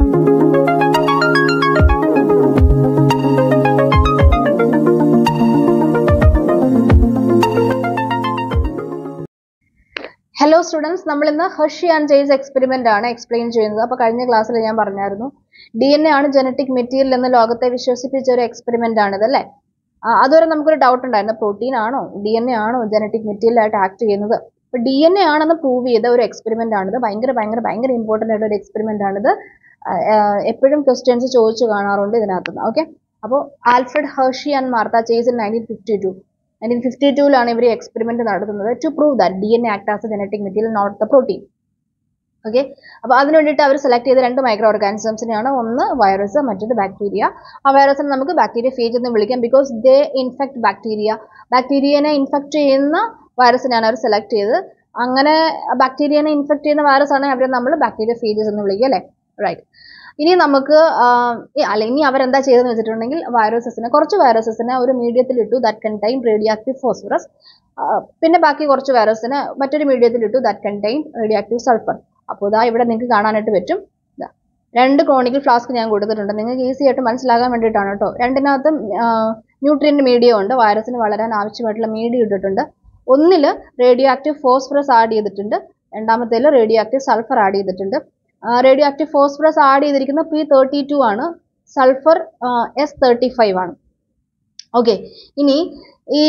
Hello students നമ്മൾ ഇന്ന് Hershey and Chase experiment ആണ് എക്സ്പ്ലെയിൻ ചെയ്യുന്നത് അപ്പോൾ കഴിഞ്ഞ ക്ലാസ്സിൽ ഞാൻ പറഞ്ഞായിരുന്നു ഡി എൻ എ ആണ് ജനറ്റിക് മെറ്റീരിയൽ എന്ന് ലോകത്തെ വിശ്വസിപ്പിച്ച ഒരു എക്സ്പെരിമെന്റ് ആണിത് അല്ലേ ആ, അതുവരെ നമുക്കൊരു ഡൗട്ട് ഉണ്ടായിരുന്നു പ്രോട്ടീൻ ആണോ ഡി എൻ എ ആണോ ജനറ്റിക് മെറ്റീരിയൽ ആയിട്ട് ആക്ട് ചെയ്യുന്നത് അപ്പോൾ ഡി എൻ എ ആണെന്ന് പ്രൂവ് ചെയ്ത ഒരു എക്സ്പെരിമെന്റ് ആണിത് ഭയങ്കര ഭയങ്കര ഭയങ്കര ഇമ്പോർട്ടൻ്റ് ആയിട്ട് ഒരു എക്സ്പെരിമെന്റ് ആണിത് എപ്പോഴും ക്വസ്റ്റ്യൻസ് ചോദിച്ചു കാണാറുണ്ട് ഇതിനകത്തുനിന്ന് ഓക്കെ അപ്പോൾ Alfred Hershey and Martha Chase in nineteen fifty two nineteen fifty ടൂവിലാണ് ഇവർ എക്സ്പെരിമെന്റ് നടത്തുന്നത് to prove that D N A act as a genetic material not the protein okay അപ്പോൾ അതിന് വേണ്ടിയിട്ട് അവർ സെലക്ട് ചെയ്ത രണ്ട് മൈക്രോ ഓർഗാനിസംസിനെയാണ് ഒന്ന് വൈറസ് മറ്റൊരു ബാക്ടീരിയ ആ വൈറസിനെ നമുക്ക് ബാക്ടീരിയ ഫേജ് എന്ന് വിളിക്കാം ബിക്കോസ് ദേ ഇൻഫെക്ട് ബാക്ടീരിയ ബാക്ടീരിയനെ ഇൻഫെക്ട് ചെയ്യുന്ന വൈറസിനെയാണ് അവർ സെലക്ട് ചെയ്തത് അങ്ങനെ ബാക്ടീരിയനെ ഇൻഫെക്ട് ചെയ്യുന്ന വൈറസ് ആണ് അവരെ നമ്മൾ ബാക്ടീരിയ ഫേജസ് എന്ന് വിളിക്കുക അല്ലേ റൈറ്റ് ഇനി നമുക്ക് ആഹ്, ഈ- അല്ല ഇനി അവരെന്താ ചെയ്തതെന്ന് വെച്ചിട്ടുണ്ടെങ്കിൽ വൈറസസിനെ കുറച്ച് വൈറസസിനെ ഒരു മീഡിയത്തിൽ ഇട്ടു that contain radio active phosphorus പിന്നെ ബാക്കി കുറച്ച് വൈറസിനെ മറ്റൊരു മീഡിയത്തിൽ ഇട്ടു that contain radio active sulphur അപ്പോൾ ഇതാ ഇവിടെ നിങ്ങൾക്ക് കാണാനായിട്ട് പറ്റും ദാ, രണ്ട് ക്രോണിക്കൽ ഫ്ലാസ്ക് ഞാൻ കൊടുത്തിട്ടുണ്ട് നിങ്ങൾക്ക് ഈസി ആയിട്ട് മനസ്സിലാകാൻ വേണ്ടിയിട്ടാണ് കേട്ടോ രണ്ടിനകത്തും ന്യൂട്രിയൻ്റ് മീഡിയ ഉണ്ട് വൈറസിന് വളരാൻ ആവശ്യമായിട്ടുള്ള മീഡിയ ഇട്ടിട്ടുണ്ട് ഒന്നിൽ റേഡിയോ ആക്റ്റീവ് ഫോസ്ഫറസ് ആഡ് ചെയ്തിട്ടുണ്ട് രണ്ടാമത്തേൽ റേഡിയോ ആക്റ്റീവ് സൾഫർ ആഡ് ചെയ്തിട്ടുണ്ട് റേഡിയോ ആക്റ്റീവ് ഫോസ്ഫറസ് ആഡ് ചെയ്തിരിക്കുന്ന പി തേർട്ടി ടു ആണ് സൾഫർ എസ് തേർട്ടി ഫൈവ് ആണ് ഓക്കെ ഇനി ഈ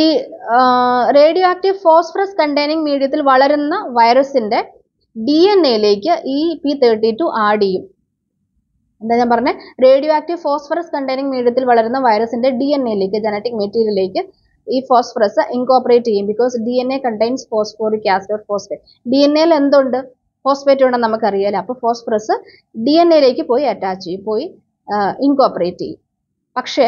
റേഡിയോ ആക്റ്റീവ് ഫോസ്ഫറസ് കണ്ടെയ്നിങ് മീഡിയത്തിൽ വളരുന്ന വൈറസിന്റെ ഡി എൻ എയിലേക്ക് ഈ പി തേർട്ടി ടു ആഡ് ചെയ്യും എന്താ ഞാൻ പറഞ്ഞത് റേഡിയോ ആക്റ്റീവ് ഫോസ്ഫറസ് കണ്ടെയ്നിങ് മീഡിയത്തിൽ വളരുന്ന വൈറസിന്റെ ഡി എൻ എയിലേക്ക് ജനറ്റിക് മെറ്റീരിയലിലേക്ക് ഈ ഫോസ്ഫറസ് ഇൻകോപ്പറേറ്റ് ചെയ്യും because D N A contains phosphoric acid or phosphate D N എയിൽ എന്തുണ്ട് ഫോസ്ഫേറ്റ് ഉണ്ടെന്ന് നമുക്കറിയാലോ അപ്പോൾ ഫോസ്ഫറസ് ഡി എൻ എയിലേക്ക് പോയി അറ്റാച്ച് ചെയ്യും പോയി ഇൻകോപ്പറേറ്റ് ചെയ്യും പക്ഷേ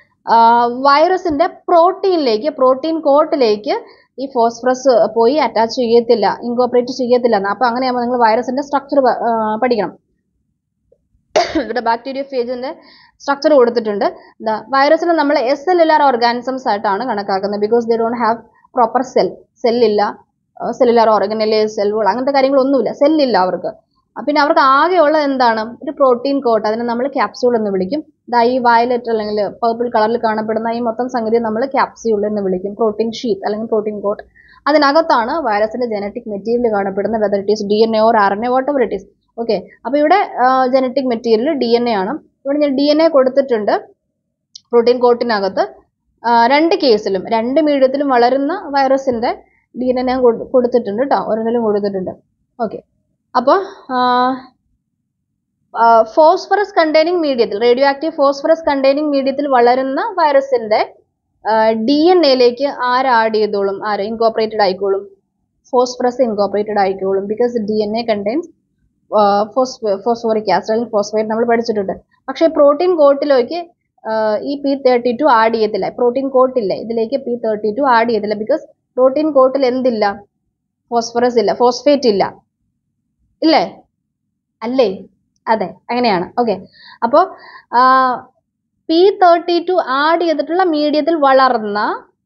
വൈറസിന്റെ പ്രോട്ടീനിലേക്ക് പ്രോട്ടീൻ കോട്ടിലേക്ക് ഈ ഫോസ്ഫറസ് പോയി അറ്റാച്ച് ചെയ്യത്തില്ല ഇൻകോപ്പറേറ്റ് ചെയ്യത്തില്ല അപ്പോൾ അങ്ങനെയാകുമ്പോൾ നിങ്ങൾ വൈറസിന്റെ സ്ട്രക്ചർ പഠിക്കണം ഇവിടെ ബാക്ടീരിയ ഫേജിന്റെ സ്ട്രക്ചർ കൊടുത്തിട്ടുണ്ട് എന്താ വൈറസിനെ നമ്മൾ എസ് എൽ ആർ ഓർഗാനിസംസ് ആയിട്ടാണ് കണക്കാക്കുന്നത് because they don't have proper cell സെല്ലില്ല സെല്ലുലാർ ഓർഗനല് സെൽ വോൾ അങ്ങനത്തെ കാര്യങ്ങളൊന്നുമില്ല സെല്ലില്ല അവർക്ക് ആ, പിന്നെ അവർക്ക് ആകെയുള്ളത് എന്താണ് ഒരു പ്രോട്ടീൻ കോട്ട് അതിനെ നമ്മൾ ക്യാപ്സ്യൂൾ എന്ന് വിളിക്കും ദാ ഈ വയലറ്റ് അല്ലെങ്കിൽ പർപ്പിൾ കളറിൽ കാണപ്പെടുന്ന ഈ മൊത്തം സംഗതി നമ്മൾ ക്യാപ്സ്യൂൾ എന്ന് വിളിക്കും പ്രോട്ടീൻ ഷീറ്റ് അല്ലെങ്കിൽ പ്രോട്ടീൻ കോട്ട് അതിനകത്താണ് വൈറസിന്റെ ജനറ്റിക് മെറ്റീരിയൽ കാണപ്പെടുന്നത് whether it is D N A or R N A whatever it is okay അപ്പോൾ ഇവിടെ genetic material D N A ആണ് ഇവിടെ ഞാൻ ഡി എൻ എ കൊടുത്തിട്ടുണ്ട് പ്രോട്ടീൻ കോട്ടിനകത്ത് ആ, രണ്ട് കേസിലും രണ്ട് മീഡിയത്തിലും വളരുന്ന വൈറസിന്റെ ഡി എൻ എ ഞാൻ കൊടു- കൊടുത്തിട്ടുണ്ട് കേട്ടോ ഒരെണ്ണിലും കൊടുത്തിട്ടുണ്ട് ഓക്കെ അപ്പോൾ ഫോസ്ഫറസ് കണ്ടെയ്നിങ് മീഡിയത്തിൽ റേഡിയോ ആക്റ്റീവ് ഫോസ്ഫറസ് കണ്ടെയ്നിങ് മീഡിയത്തിൽ വളരുന്ന വൈറസിന്റെ ഡി എൻ എയിലേക്ക് ആര് ആഡ് ചെയ്തോളും ആര് ഇൻകോപ്പറേറ്റഡ് ആയിക്കോളും ഫോസ്ഫറസ് ഇൻകോപ്പറേറ്റഡ് ആയിക്കോളും because D N A contains phosphoric acid അല്ലെങ്കിൽ ഫോസ്ഫേറ്റ് നമ്മൾ പഠിച്ചിട്ടുണ്ട് പക്ഷേ പ്രോട്ടീൻ കോട്ടിലേക്ക് ഈ പി തേർട്ടി ടു ആഡ് ചെയ്യത്തില്ല പ്രോട്ടീൻ കോട്ടില്ല ഇതിലേക്ക് പി തേർട്ടി ടു ആഡ് ചെയ്യത്തില്ല ബിക്കോസ് പ്രോട്ടീൻ കോട്ടിൽ എന്തില്ല ഫോസ്ഫറസ് ഇല്ല ഫോസ്ഫേറ്റ് ഇല്ല ഇല്ലേ അല്ലേ അതെ അങ്ങനെയാണ് ഓക്കെ അപ്പോൾ പി തേർട്ടി ടു ആഡ് ചെയ്തിട്ടുള്ള മീഡിയത്തിൽ വളർന്ന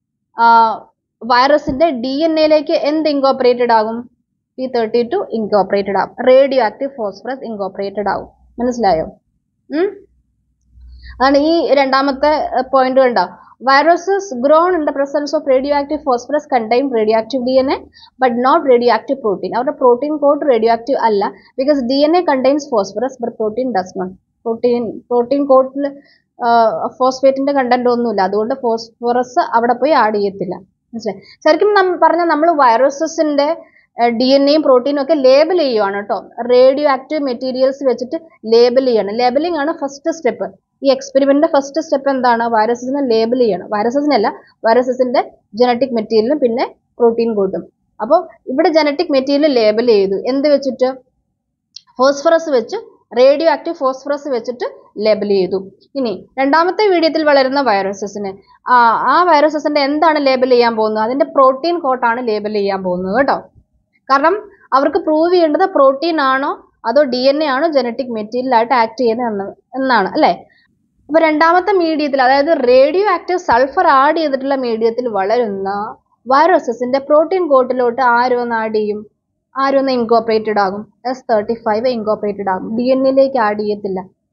വൈറസിന്റെ ഡി എൻ എയിലേക്ക് എന്ത് ഇൻകോപ്പറേറ്റഡ് ആകും പി തേർട്ടി ടു ഇൻകോപ്പറേറ്റഡ് ആകും റേഡിയോ ആക്റ്റീവ് ഫോസ്ഫറസ് ഇൻകോപ്പറേറ്റഡ് ആകും മനസ്സിലായോ ഉം? അതാണ് ഈ രണ്ടാമത്തെ പോയിന്റ് കണ്ടോ viruses grown in the presence of radio active phosphorus contain radio active D N A but not radio active protein അവരുടെ പ്രോട്ടീൻ കോഡ് റേഡിയോ ആക്റ്റീവ് അല്ല because D N A contains phosphorus but protein does not protein protein കോഡിൽ ഫോസ്ഫേറ്റിന്റെ content ഒന്നുമില്ല അതുകൊണ്ട് phosphorus അവിടെ പോയി add ചെയ്യത്തില്ല മനസ്സിലായി ശരിക്കും നം പറഞ്ഞാൽ നമ്മൾ വൈറസസിന്റെ ഡി എൻ എയും പ്രോട്ടീനും ഒക്കെ ലേബൽ ചെയ്യുവാണ് കേട്ടോ റേഡിയോ ആക്റ്റീവ് മെറ്റീരിയൽസ് വെച്ചിട്ട് ലേബൽ ചെയ്യണം ലേബലിംഗ് ആണ് ഫസ്റ്റ് സ്റ്റെപ്പ് ഈ എക്സ്പെരിമെന്റിന്റെ ഫസ്റ്റ് സ്റ്റെപ്പ് എന്താണ് വൈറസസിനെ ലേബൽ ചെയ്യണം വൈറസസിനല്ല വൈറസസിന്റെ ജനറ്റിക് മെറ്റീരിയലും പിന്നെ പ്രോട്ടീൻ കോട്ടും അപ്പോൾ ഇവിടെ ജനറ്റിക് മെറ്റീരിയൽ ലേബൽ ചെയ്തു എന്ത് വെച്ചിട്ട് ഫോസ്ഫറസ് വെച്ച് റേഡിയോ ആക്റ്റീവ് ഫോസ്ഫറസ് വെച്ചിട്ട് ലേബൽ ചെയ്തു ഇനി രണ്ടാമത്തെ വീഡിയോത്തിൽ വളരുന്ന വൈറസസിന് ആ ആ വൈറസസിന്റെ എന്താണ് ലേബൽ ചെയ്യാൻ പോകുന്നത് അതിന്റെ പ്രോട്ടീൻ കോട്ടാണ് ലേബൽ ചെയ്യാൻ പോകുന്നത് കേട്ടോ കാരണം അവർക്ക് പ്രൂവ് ചെയ്യേണ്ടത് പ്രോട്ടീൻ ആണോ അതോ ഡി എൻ എ ആണോ ജനറ്റിക് മെറ്റീരിയൽ ആയിട്ട് ആക്ട് ചെയ്യുന്നത് എന്ന് എന്നാണ് അല്ലേ അപ്പൊ രണ്ടാമത്തെ മീഡിയത്തിൽ അതായത് റേഡിയോ ആക്റ്റീവ് സൾഫർ ആഡ് ചെയ്തിട്ടുള്ള മീഡിയത്തിൽ വളരുന്ന വൈറസസിന്റെ പ്രോട്ടീൻ കോട്ടിലോട്ട് ആര് വന്ന് ആഡ് ചെയ്യും ആര് വന്ന് ഇൻകോപ്പറേറ്റഡ് ആകും എസ് തേർട്ടി ഫൈവ് ഇൻകോപ്പറേറ്റഡ് ആകും ഡി എൻ എയിലേക്ക് ആഡ് ചെയ്യത്തില്ല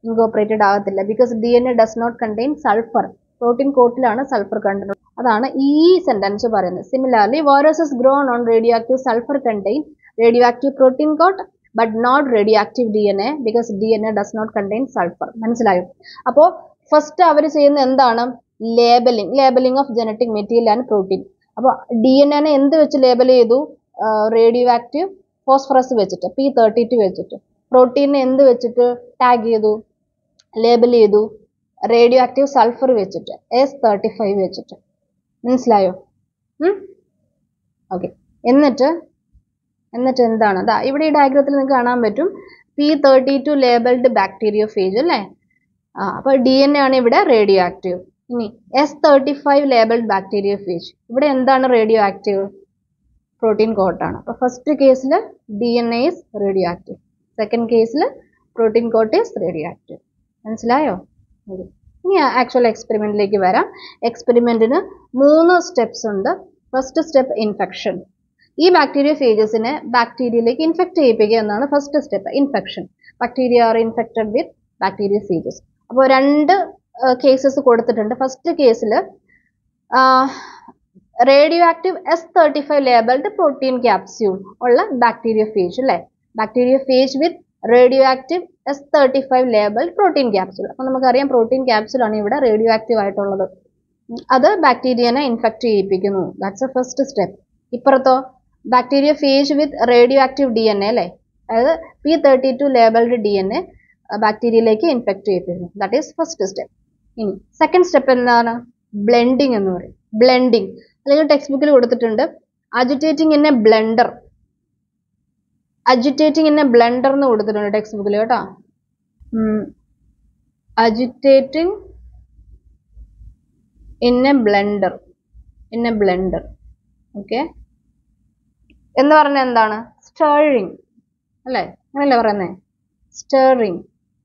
ഇൻകോപ്പറേറ്റഡ് ആകത്തില്ല because D N A does not contain sulphur protein കോട്ടിലാണ് സൾഫർ കണ്ടന്റ് അതാണ് ഈ സെന്റൻസ് പറയുന്നത് similarly viruses grown on radio active sulphur contain radio active protein coat but not radio active D N A because D N A does not contain sulphur മനസ്സിലായോ അപ്പോൾ first അവർ ചെയ്യുന്ന എന്താണ് labeling labeling of genetic material and protein അപ്പോൾ D N എനെ എന്ത് വെച്ച് label ചെയ്തു റേഡിയോ ആക്റ്റീവ് ഫോസ്ഫറസ് വെച്ചിട്ട് പി തേർട്ടി ടു വെച്ചിട്ട് പ്രോട്ടീനെ എന്ത് വെച്ചിട്ട് ടാഗ് ചെയ്തു ലേബൽ ചെയ്തു റേഡിയോ ആക്റ്റീവ് സൾഫർ വെച്ചിട്ട് എസ് തേർട്ടി ഫൈവ് വെച്ചിട്ട് മനസ്സിലായോ ഓക്കെ എന്നിട്ട് എന്നിട്ട് എന്താണ് അതാ ഇവിടെ ഈ ഡയഗ്രത്തിൽ നിങ്ങൾക്ക് കാണാൻ പറ്റും P thirty two labelled bacteriophage അല്ലേ ആ അപ്പോൾ ഡി എൻ എ ആണ് ഇവിടെ റേഡിയോ ആക്റ്റീവ് ഇനി S thirty five labelled bacteriophage ഇവിടെ എന്താണ് റേഡിയോ ആക്റ്റീവ് പ്രോട്ടീൻ കോട്ടാണ് അപ്പോൾ ഫസ്റ്റ് കേസിൽ D N A is radio active second കേസിൽ protein coat is radio active മനസ്സിലായോ Okay. ഇനി ആക്ച്വൽ എക്സ്പെരിമെന്റിലേക്ക് വരാം എക്സ്പെരിമെന്റിന് മൂന്ന് സ്റ്റെപ്സ് ഉണ്ട് ഫസ്റ്റ് സ്റ്റെപ്പ് ഇൻഫെക്ഷൻ ഈ ബാക്ടീരിയ ഫേജസിനെ ബാക്ടീരിയയിലേക്ക് ഇൻഫെക്ട് ചെയ്യിപ്പിക്കുക എന്നാണ് first step infection bacteria are infected with bacteriophages അപ്പോൾ രണ്ട് കേസസ് കൊടുത്തിട്ടുണ്ട് ഫസ്റ്റ് കേസിൽ radio active S thirty five labelled protein capsule ഉള്ള ബാക്ടീരിയ ഫേജ് അല്ലേ bacteriophage with radio active S thirty five labelled protein capsule അപ്പോൾ നമുക്കറിയാം protein capsule ആണ് ഇവിടെ റേഡിയോ ആക്റ്റീവ് ആയിട്ടുള്ളത് ഉം, അത് ബാക്ടീരിയനെ ഇൻഫെക്ട് ചെയ്യിപ്പിക്കുന്നു ദാറ്റ്സ് എ ഫസ്റ്റ് സ്റ്റെപ്പ് ഇപ്പുറത്തോ bacteriophage with radio active D N A അല്ലേ അതായത് P thirty two labelled D N A ബാക്ടീരിയയിലേക്ക് ഇൻഫെക്ട് ചെയ്യിപ്പിക്കുന്നു ദാറ്റ് ഈസ് ഫസ്റ്റ് സ്റ്റെപ്പ് ഇനി സെക്കൻഡ് സ്റ്റെപ്പ് എന്താണ് ബ്ലെൻഡിങ് എന്ന് പറയും ബ്ലെൻഡിങ് അല്ലെങ്കിൽ ടെക്സ്റ്റ് ബുക്കിൽ കൊടുത്തിട്ടുണ്ട് agitating in a blender agitating in a blender എന്ന് കൊടുത്തിട്ടുണ്ട് ടെക്സ്റ്റ് ബുക്കിൽ കേട്ടോ agitating in a blender in a blender okay എന്ന് പറഞ്ഞാൽ എന്താണ് സ്റ്റേറിങ് അല്ലേ അങ്ങനല്ലേ പറയുന്നേ സ്റ്റേറിങ്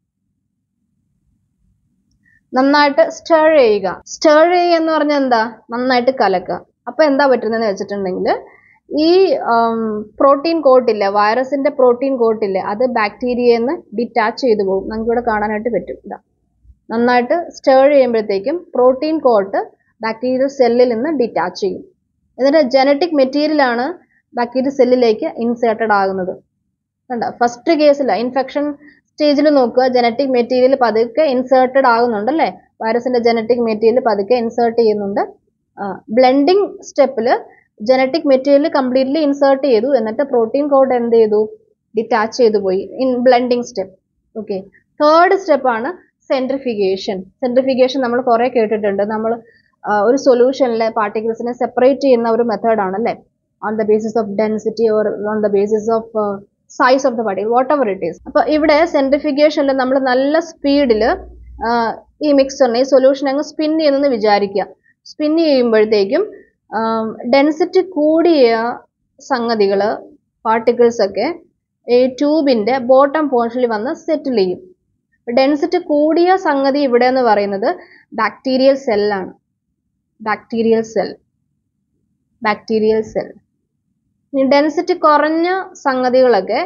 നന്നായിട്ട് സ്റ്റേർ ചെയ്യുക സ്റ്റേർ ചെയ്യുക എന്ന് പറഞ്ഞാൽ എന്താ നന്നായിട്ട് കലക്കുക അപ്പൊ എന്താ പറ്റുന്നതെന്ന് വെച്ചിട്ടുണ്ടെങ്കിൽ ഈ പ്രോട്ടീൻ കോട്ടില്ലേ വൈറസിന്റെ പ്രോട്ടീൻ കോട്ടില്ലേ അത് ബാക്ടീരിയയിൽ നിന്ന് ഡിറ്റാച്ച് ചെയ്തു പോകും നമുക്ക് ഇവിടെ കാണാനായിട്ട് പറ്റും ഇതാ നന്നായിട്ട് സ്റ്റേർ ചെയ്യുമ്പോഴത്തേക്കും പ്രോട്ടീൻ കോട്ട് ബാക്ടീരിയൽ സെല്ലിൽ നിന്ന് ഡിറ്റാച്ച് ചെയ്യും എന്നിട്ട് ജനറ്റിക് മെറ്റീരിയൽ ആണ് ബാക്ടീരിയ സെല്ലിലേക്ക് ഇൻസേർട്ടഡ് ആകുന്നത് കണ്ട ഫസ്റ്റ് കേസിൽ ഇൻഫെക്ഷൻ സ്റ്റേജിൽ നോക്കുക ജനറ്റിക് മെറ്റീരിയൽ പതുക്കെ ഇൻസേർട്ടഡ് ആകുന്നുണ്ട് അല്ലേ വൈറസിന്റെ ജനറ്റിക് മെറ്റീരിയൽ പതുക്കെ ഇൻസേർട്ട് ചെയ്യുന്നുണ്ട് ബ്ലെൻഡിങ് സ്റ്റെപ്പിൽ ജനറ്റിക് മെറ്റീരിയൽ കംപ്ലീറ്റ്ലി ഇൻസേർട്ട് ചെയ്തു എന്നിട്ട് പ്രോട്ടീൻ കോഡ് എന്ത് ചെയ്തു ഡിറ്റാച്ച് ചെയ്തു പോയി in blending step okay third സ്റ്റെപ്പാണ് സെൻട്രിഫിക്കേഷൻ സെൻട്രിഫിക്കേഷൻ നമ്മൾ കുറേ കേട്ടിട്ടുണ്ട് നമ്മൾ ഒരു സൊല്യൂഷനിലെ പാർട്ടിക്കിൾസിനെ സെപ്പറേറ്റ് ചെയ്യുന്ന ഒരു മെത്തേഡാണ് അല്ലേ on the basis of density or on the basis of size of the particle whatever it is അപ്പോൾ ഇവിടെ സെൻട്രിഫിക്കേഷനിൽ നമ്മൾ നല്ല സ്പീഡിൽ ഈ മിക്സറിനെ ഈ സൊല്യൂഷൻ അങ്ങ് സ്പിൻ ചെയ്യുന്നെന്ന് വിചാരിക്കുക സ്പിൻ ചെയ്യുമ്പോഴത്തേക്കും ഡെൻസിറ്റി കൂടിയ സംഗതികൾ പാർട്ടിക്കിൾസ് ഒക്കെ ഈ ട്യൂബിന്റെ ബോട്ടം പോർഷനിൽ വന്ന് സെറ്റിൽ ചെയ്യും ഡെൻസിറ്റി കൂടിയ സംഗതി ഇവിടെ എന്ന് പറയുന്നത് ബാക്ടീരിയൽ സെല്ലാണ് ബാക്ടീരിയൽ സെൽ ബാക്ടീരിയൽ സെൽ ഇനി ഡെൻസിറ്റി കുറഞ്ഞ സംഗതികളൊക്കെ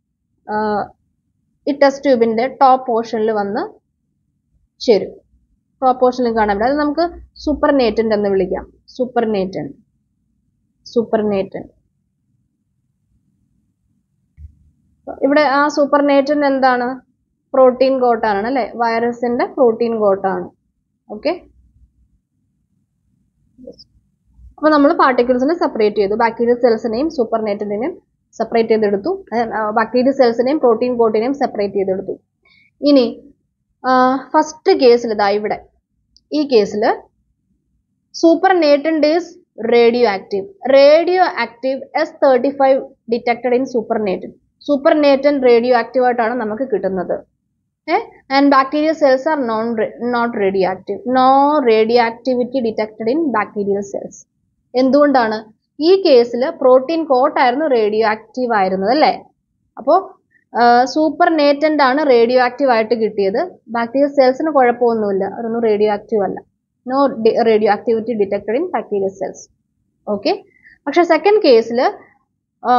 ഈ ടെസ്റ്റ് ട്യൂബിന്റെ ടോപ്പ് പോർഷനിൽ വന്ന് ചേരും ടോപ്പ് പോർഷനിൽ കാണാൻ പറ്റും അത് നമുക്ക് സൂപ്പർ നേറ്റന്റ് എന്ന് വിളിക്കാം സൂപ്പർ നേറ്റന്റ് സൂപ്പർ നേറ്റന്റ് ഇവിടെ ആ സൂപ്പർ നേറ്റന്റ് എന്താണ് പ്രോട്ടീൻ കോട്ടാണ് അല്ലെ വൈറസിന്റെ പ്രോട്ടീൻ കോട്ടാണ് ഓക്കെ അപ്പൊ നമ്മൾ പാർട്ടിക്കിൾസിനെ സെപ്പറേറ്റ് ചെയ്തു ബാക്ടീരിയൽ സെൽസിനെയും സൂപ്പർ നെറ്റിനെയും സെപ്പറേറ്റ് ചെയ്തെടുത്തു ബാക്ടീരിയൽ സെൽസിനെയും പ്രോട്ടീൻ കോട്ടിനെയും സെപ്പറേറ്റ് ചെയ്തെടുത്തു ഇനി ഫസ്റ്റ് കേസിൽ ഇതാ ഇവിടെ ഈ കേസിൽ supernatant is radio active radio active S thirty five detected in supernatant supernatant radio active ആയിട്ടാണ് നമുക്ക് കിട്ടുന്നത് and bacterial cells are non not radio active no radio activity detected in bacterial cells എന്തുകൊണ്ടാണ് ഈ കേസിൽ protein കോട്ടായിരുന്നു radio active ആയിരുന്നത് അല്ലേ അപ്പോൾ super നേറ്റൻ്റ് ആണ് റേഡിയോ ആക്റ്റീവ് ആയിട്ട് കിട്ടിയത് ബാക്ടീരിയൽ സെൽസിന് കുഴപ്പമൊന്നുമില്ല അതൊന്നും റേഡിയോ ആക്റ്റീവ് അല്ല no radio activity detected in bacterial cells okay പക്ഷെ സെക്കൻഡ് കേസിൽ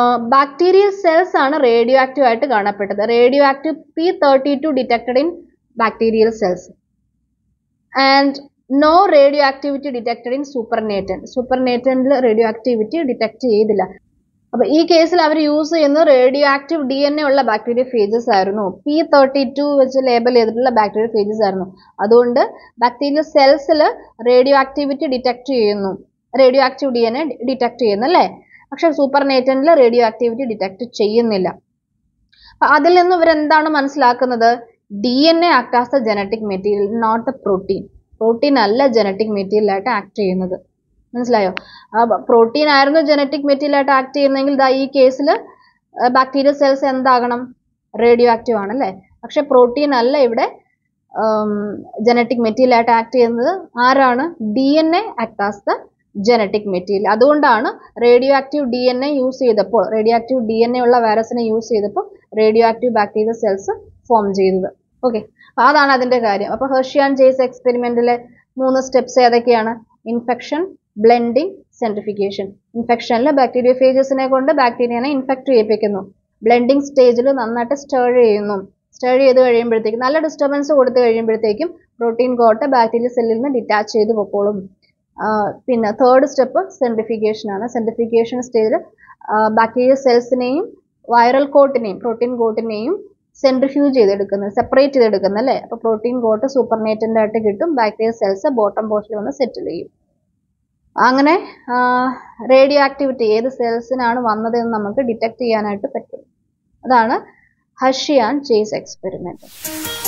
ബാക്ടീരിയൽ സെൽസ് ആണ് റേഡിയോ ആക്റ്റീവ് ആയിട്ട് കാണപ്പെട്ടത് radio active P thirty two detected in bacterial cells and no radio activity detected in supernatant സൂപ്പർനേറ്റനിൽ radio activity detect ചെയ്തില്ല അപ്പൊ ഈ കേസിൽ അവർ യൂസ് ചെയ്യുന്നത് radio active D N A ഉള്ള ബാക്ടീരിയ ഫേജസ് ആയിരുന്നു പി തേർട്ടി ടു വെച്ച് ലേബൽ ചെയ്തിട്ടുള്ള ബാക്ടീരിയ ഫേജസ് ആയിരുന്നു അതുകൊണ്ട് ബാക്ടീരിയ സെൽസിൽ റേഡിയോ ആക്ടിവിറ്റി ഡിറ്റക്ട് ചെയ്യുന്നു radio active D N A detect ചെയ്യുന്നു അല്ലേ പക്ഷെ സൂപ്പർ നേറ്റനിൽ റേഡിയോ ആക്ടിവിറ്റി ഡിറ്റക്ട് ചെയ്യുന്നില്ല അപ്പൊ അതിൽ നിന്ന് ഇവരെന്താണ് മനസ്സിലാക്കുന്നത് D N A act as the genetic material not the protein protein അല്ല ജനറ്റിക് മെറ്റീരിയൽ ആയിട്ട് ആക്ട് ചെയ്യുന്നത് മനസ്സിലായോ പ്രോട്ടീൻ ആയിരുന്നു ജനറ്റിക് മെറ്റീരിയൽ ആയിട്ട് ആക്ട് ചെയ്യുന്നതെങ്കിൽ ദാ ഈ കേസിൽ ബാക്ടീരിയ സെൽസ് എന്താകണം റേഡിയോ ആക്റ്റീവ് ആണല്ലേ പക്ഷെ പ്രോട്ടീൻ അല്ല ഇവിടെ ജനറ്റിക് മെറ്റീരിയൽ ആയിട്ട് ആക്ട് ചെയ്യുന്നത് ആരാണ് D N A act as the genetic material അതുകൊണ്ടാണ് radio active D N A use ചെയ്തപ്പോൾ radio active D N A ഉള്ള വൈറസിനെ യൂസ് ചെയ്തപ്പോൾ radio active bacteria cells form ചെയ്തത് ഓക്കെ അപ്പോൾ അതാണ് അതിൻ്റെ കാര്യം അപ്പോൾ ഹെർഷിയാൻ ജെയ്സ് എക്സ്പെരിമെൻറ്റിലെ മൂന്ന് സ്റ്റെപ്സ് ഏതൊക്കെയാണ് ഇൻഫെക്ഷൻ ബ്ലെൻഡിങ് സെൻട്രിഫിക്കേഷൻ ഇൻഫെക്ഷനിൽ ബാക്ടീരിയ ഫേജസിനെ കൊണ്ട് ബാക്ടീരിയനെ ഇൻഫെക്ട് ചെയ്യിപ്പിക്കുന്നു ബ്ലെൻഡിങ് സ്റ്റേജിൽ നന്നായിട്ട് സ്റ്റേർ ചെയ്യുന്നു സ്റ്റേർ ചെയ്ത് കഴിയുമ്പോഴത്തേക്കും നല്ല ഡിസ്റ്റർബൻസ് കൊടുത്തു കഴിയുമ്പോഴത്തേക്കും പ്രോട്ടീൻ കോട്ട് ബാക്ടീരിയ സെല്ലിൽ നിന്ന് ഡിറ്റാച്ച് ചെയ്ത് പൊക്കോളും പിന്നെ തേർഡ് സ്റ്റെപ്പ് സെൻട്രിഫിക്കേഷൻ ആണ് സെൻട്രിഫിക്കേഷൻ സ്റ്റേജിൽ ബാക്ടീരിയ സെൽസിനെയും വൈറൽ കോട്ടിനെയും പ്രോട്ടീൻ കോട്ടിനെയും സെൻട്രിഫ്യൂജ് ചെയ്തെടുക്കുന്നത് സെപ്പറേറ്റ് ചെയ്തെടുക്കുന്നത് അല്ലേ അപ്പോൾ പ്രോട്ടീൻ കോട്ട് സൂപ്പർനേറ്റൻ്റ് ആയിട്ട് കിട്ടും ബാക്ടീരിയ സെൽസ് ബോട്ടം പോർഷനിൽ വന്ന് സെറ്റിൽ ചെയ്യും അങ്ങനെ റേഡിയോ ആക്ടിവിറ്റി ഏത് സെൽസിനാണ് വന്നതെന്ന് നമുക്ക് ഡിറ്റക്ട് ചെയ്യാനായിട്ട് പറ്റും അതാണ് ഹഷിയാൻ ചേസ് എക്സ്പെരിമെൻറ്റ്